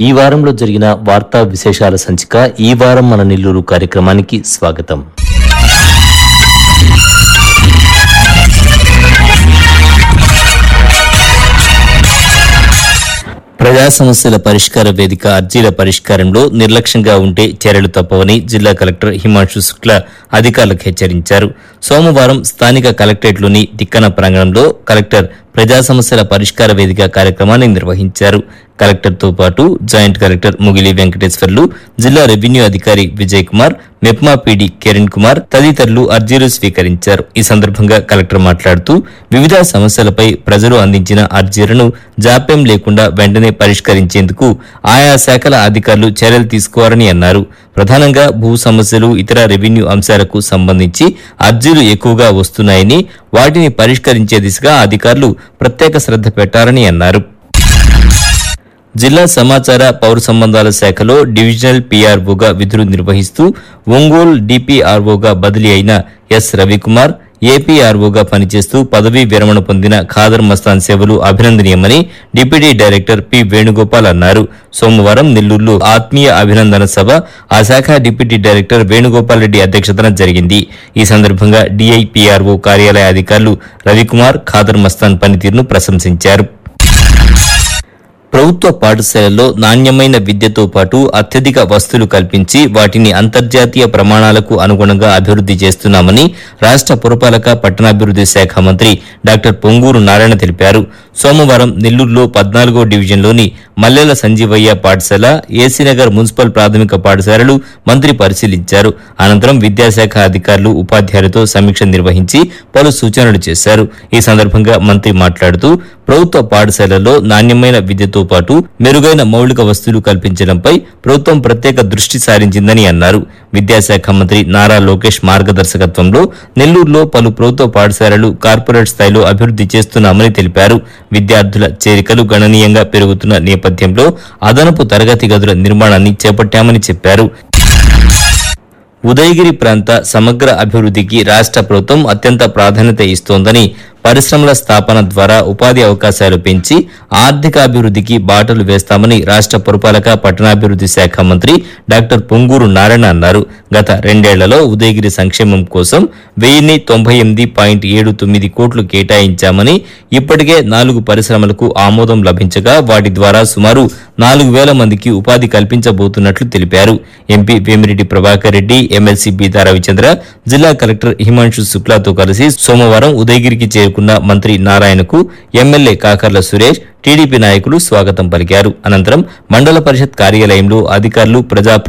ఈ వారంలో జరిగిన వార్తా విశేషాల సంచిక ఈ వారం మన నెల్లూరు కార్యక్రమానికి స్వాగతం ప్రజా సమస్యల పరిష్కార వేదిక అర్జీల పరిష్కారంలో నిర్లక్ష్యంగా ఉంటే చర్యలు తప్పవని జిల్లా కలెక్టర్ హిమాంశు శుక్లా అధికారులకు హెచ్చరించారు సోమవారం స్థానిక కలెక్టరేట్లోని తిక్కన ప్రాంగణంలో కలెక్టర్ ప్రజా సమస్యల పరిష్కార వేదిక కార్యక్రమాన్ని నిర్వహించారు కలెక్టర్తో పాటు జాయింట్ కలెక్టర్ ముగిలి వెంకటేశ్వర్లు జిల్లా రెవెన్యూ అధికారి విజయ్ కుమార్ మెప్మా పీడి కిరణ్ కుమార్ తదితరులు అర్జీలు స్వీకరించారు ఈ సందర్భంగా కలెక్టర్ మాట్లాడుతూ వివిధ సమస్యలపై ప్రజలు అందించిన అర్జీలను జాప్యం లేకుండా వెంటనే పరిష్కరించేందుకు ఆయా శాఖల అధికారులు చర్యలు తీసుకోవాలని అన్నారు ప్రధానంగా భూ సమస్యలు ఇతర రెవెన్యూ అంశాలకు సంబంధించి అర్జీలు ఎక్కువగా వస్తున్నాయని వాటిని పరిష్కరించే దిశగా అధికారులు ప్రత్యేక శ్రద్ధ పెట్టారని అన్నారు జిల్లా సమాచార పౌర సంబంధాల శాఖలో డివిజనల్ పీఆర్ఓగా విధులు నిర్వహిస్తూ ఒంగోలు డిపిఆర్ఓగా బదిలీ అయిన ఎస్ రవికుమార్ ఏపీఆర్ఓగా పనిచేస్తూ పదవీ విరమణ పొందిన ఖాదర్ మస్తాన్ సేవలు అభినందనీయమని డిప్యూటీ డైరెక్టర్ పి వేణుగోపాల్ అన్నారు సోమవారం నెల్లూరులో ఆత్మీయ అభినందన సభ ఆ శాఖ డిప్యూటీ డైరెక్టర్ వేణుగోపాల్ రెడ్డి అధ్యక్షతన జరిగింది ఈ సందర్భంగా డిఐపీఆర్ఓ కార్యాలయ అధికారులు రవికుమార్ ఖాదర్ మస్తాన్ పనితీరును ప్రశంసించారు ప్రభుత్వ పాఠశాలల్లో నాణ్యమైన విద్యతో పాటు అత్యధిక వస్తువులు కల్పించి వాటిని అంతర్జాతీయ ప్రమాణాలకు అనుగుణంగా అభివృద్ది చేస్తున్నామని రాష్ట పురపాలక పట్టణాభివృద్ది శాఖ మంత్రి డాక్టర్ పొంగూరు నారాయణ తెలిపారు సోమవారం నెల్లూరులో పద్నాలుగో డివిజన్లోని మల్లెల సంజీవయ్య పాఠశాల ఏసీనగర్ మున్సిపల్ ప్రాథమిక పాఠశాలలు మంత్రి పరిశీలించారు అనంతరం విద్యాశాఖ అధికారులు ఉపాధ్యాయులతో సమీక్ష నిర్వహించి పలు సూచనలు చేశారు ఈ సందర్భంగా మంత్రి మాట్లాడుతూ ప్రభుత్వ పాఠశాలల్లో నాణ్యమైన విద్యతో పాటు మెరుగైన మౌలిక వస్తువులు కల్పించడంపై ప్రభుత్వం ప్రత్యేక దృష్టి సారించిందని అన్నారు విద్యాశాఖ మంత్రి నారా లోకేష్ మార్గదర్శకత్వంలో నెల్లూరులో పలు ప్రభుత్వ పాఠశాలలు కార్పొరేట్ స్థాయిలో అభివృద్ది చేస్తున్నామని తెలిపారు విద్యార్థుల చేరికలు గణనీయంగా పెరుగుతున్న నేపథ్యంలో అదనపు తరగతి గదుల నిర్మాణాన్ని చేపట్టామని చెప్పారు ఉదయగిరి ప్రాంత సమగ్ర అభివృద్ధికి రాష్ట్ర ప్రభుత్వం అత్యంత ప్రాధాన్యత ఇస్తోందని పరిశ్రమల స్థాపన ద్వారా ఉపాధి అవకాశాలు పెంచి ఆర్థిక అభివృద్ధికి బాటలు వేస్తామని రాష్ట్ర పురపాలక పట్టణాభివృద్ధి శాఖ మంత్రి డాక్టర్ పొంగూరు నారాయణ అన్నారు గత రెండేళ్లలో ఉదయగిరి సంక్షేమం కోసం వెయ్యిన్ని తొంభై ఎనిమిది పాయింట్ ఏడు తొమ్మిది కోట్లు కేటాయించామని ఇప్పటికే నాలుగు పరిశ్రమలకు ఆమోదం లభించగా వాటి ద్వారా సుమారు నాలుగు వేల మందికి ఉపాధి కల్పించబోతున్నట్లు తెలిపారు ఎంపీ వేమిరెడ్డి ప్రభాకర్ రెడ్డి ఎమ్మెల్సీ బీదా రవిచంద్ర జిల్లా కలెక్టర్ హిమాంశు శుక్లాతో కలిసి సోమవారం ఉదయగిరికి చేరుకున్న మంత్రి నారాయణకు ఎమ్మెల్యే కాకర్ల సురేష్ టీడీపీ నాయకులు స్వాగతం పలికారు అనంతరం మండల పరిషత్ కార్యాలయంలో అధికారులు ప్రజా